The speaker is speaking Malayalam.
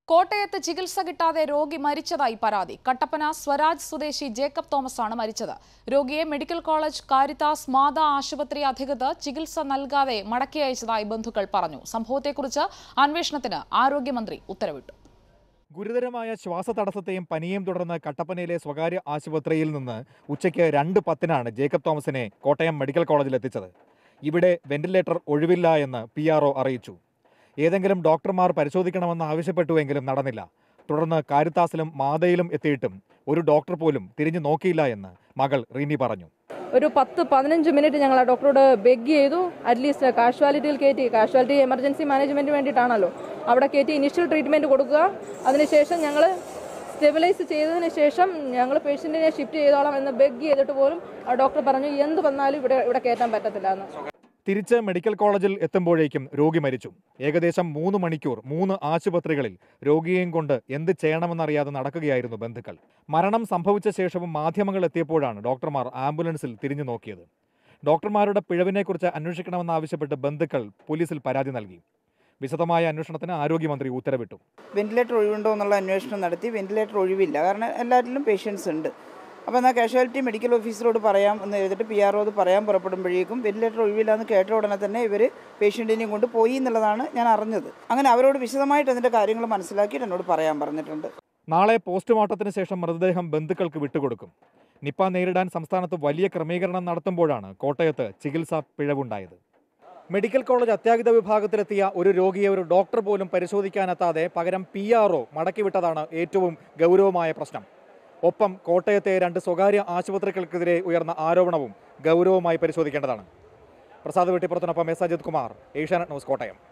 കോട്ടയത്ത് ചികിത്സ കിട്ടാതെ രോഗി മരിച്ചതായി പരാതി കട്ടപ്പന സ്വരാജ് സ്വദേശി ജേക്കബ് തോമസ് ആണ് മരിച്ചത് രോഗിയെ മെഡിക്കൽ കോളേജ് കാരിത്താസ് മാതാ ആശുപത്രി അധികൃതർ ചികിത്സ നൽകാതെ മടക്കി അയച്ചതായി ബന്ധുക്കൾ പറഞ്ഞു സംഭവത്തെക്കുറിച്ച് അന്വേഷണത്തിന് ആരോഗ്യമന്ത്രി ഉത്തരവിട്ടു ഗുരുതരമായ ശ്വാസതടസ്സത്തെയും പനിയെയും തുടർന്ന് കട്ടപ്പനയിലെ സ്വകാര്യ ആശുപത്രിയിൽ നിന്ന് ഉച്ചയ്ക്ക് രണ്ട് പത്തിനാണ് ജേക്കബ് തോമസിനെ കോട്ടയം മെഡിക്കൽ കോളേജിൽ എത്തിച്ചത് ഇവിടെ വെന്റിലേറ്റർ ഒഴിവില്ല എന്ന് പി അറിയിച്ചു ഏതെങ്കിലും ഡോക്ടർമാർ പരിശോധിക്കണമെന്ന് ആവശ്യപ്പെട്ടുവെങ്കിലും നടന്നില്ല തുടർന്ന് കാരിത്താസിലും മാതയിലും എത്തിയിട്ടും ഒരു ഡോക്ടർ പോലും തിരിഞ്ഞു നോക്കിയില്ല എന്ന് മകൾ റീനി പറഞ്ഞു ഒരു പത്ത് പതിനഞ്ച് മിനിറ്റ് ഞങ്ങൾ ആ ഡോക്ടറോട് ബെഗ് ചെയ്തു അറ്റ്ലീസ്റ്റ് കാഷ്വാലിറ്റിയിൽ കയറ്റി കാഷ്വാലിറ്റി എമർജൻസി മാനേജ്മെന്റ് വേണ്ടിയിട്ടാണല്ലോ അവിടെ കയറ്റി ഇനിഷ്യൽ ട്രീറ്റ്മെന്റ് കൊടുക്കുക അതിനുശേഷം ഞങ്ങൾ സ്റ്റെബിലൈസ് ചെയ്തതിന് ശേഷം ഞങ്ങൾ പേഷ്യൻറ്റിനെ ഷിഫ്റ്റ് ചെയ്തോളാം എന്ന് ബെഗ് ചെയ്തിട്ട് പോലും ആ ഡോക്ടർ പറഞ്ഞു എന്ത് വന്നാലും ഇവിടെ ഇവിടെ കയറ്റാൻ പറ്റത്തില്ല എന്ന് തിരിച്ച് മെഡിക്കൽ കോളേജിൽ എത്തുമ്പോഴേക്കും രോഗി മരിച്ചു ഏകദേശം മൂന്ന് മണിക്കൂർ മൂന്ന് ആശുപത്രികളിൽ രോഗിയെയും കൊണ്ട് എന്ത് ചെയ്യണമെന്നറിയാതെ നടക്കുകയായിരുന്നു ബന്ധുക്കൾ മരണം സംഭവിച്ച ശേഷവും മാധ്യമങ്ങൾ എത്തിയപ്പോഴാണ് ഡോക്ടർമാർ ആംബുലൻസിൽ തിരിഞ്ഞു നോക്കിയത് ഡോക്ടർമാരുടെ പിഴവിനെക്കുറിച്ച് അന്വേഷിക്കണമെന്നാവശ്യപ്പെട്ട് ബന്ധുക്കൾ പോലീസിൽ പരാതി നൽകി വിശദമായ അന്വേഷണത്തിന് ആരോഗ്യമന്ത്രി ഉത്തരവിട്ടു വെന്റിലേറ്റർ ഒഴിവുണ്ടോ എന്നുള്ള അന്വേഷണം നടത്തി വെന്റിലേറ്റർ ഒഴിവില്ല കാരണം എല്ലാറ്റിലും പേഷ്യൻസ് ഉണ്ട് അപ്പോൾ എന്നാൽ കാഷ്വാലിറ്റി മെഡിക്കൽ ഓഫീസറോട് പറയാം എന്ന് എഴുതിയിട്ട് പി ആർ പറയാൻ പുറപ്പെടുമ്പോഴേക്കും വെന്റിലേറ്റർ ഒഴിവില്ല എന്ന് കേട്ട ഉടനെ തന്നെ ഇവർ പേഷ്യൻറ്റിനെയും കൊണ്ട് പോയി എന്നുള്ളതാണ് ഞാൻ അറിഞ്ഞത് അങ്ങനെ അവരോട് വിശദമായിട്ട് അതിൻ്റെ കാര്യങ്ങൾ മനസ്സിലാക്കിയിട്ട് എന്നോട് പറയാൻ പറഞ്ഞിട്ടുണ്ട് നാളെ പോസ്റ്റ്മോർട്ടത്തിന് ശേഷം മൃതദേഹം ബന്ധുക്കൾക്ക് വിട്ടുകൊടുക്കും നിപ്പ നേരിടാൻ സംസ്ഥാനത്ത് വലിയ ക്രമീകരണം നടത്തുമ്പോഴാണ് കോട്ടയത്ത് ചികിത്സാ പിഴവുണ്ടായത് മെഡിക്കൽ കോളേജ് അത്യാഹിത വിഭാഗത്തിലെത്തിയ ഒരു രോഗിയെ ഒരു ഡോക്ടർ പോലും പരിശോധിക്കാനെത്താതെ പകരം പി ആർ ഒ മടക്കിവിട്ടതാണ് ഏറ്റവും ഗൗരവമായ പ്രശ്നം ഒപ്പം കോട്ടയത്തെ രണ്ട് സ്വകാര്യ ആശുപത്രികൾക്കെതിരെ ഉയർന്ന ആരോപണവും ഗൗരവമായി പരിശോധിക്കേണ്ടതാണ് പ്രസാദ് വെട്ടിപ്പുറത്തിനൊപ്പം എസ് അജിത് കുമാർ ഏഷ്യാനെറ്റ് ന്യൂസ് കോട്ടയം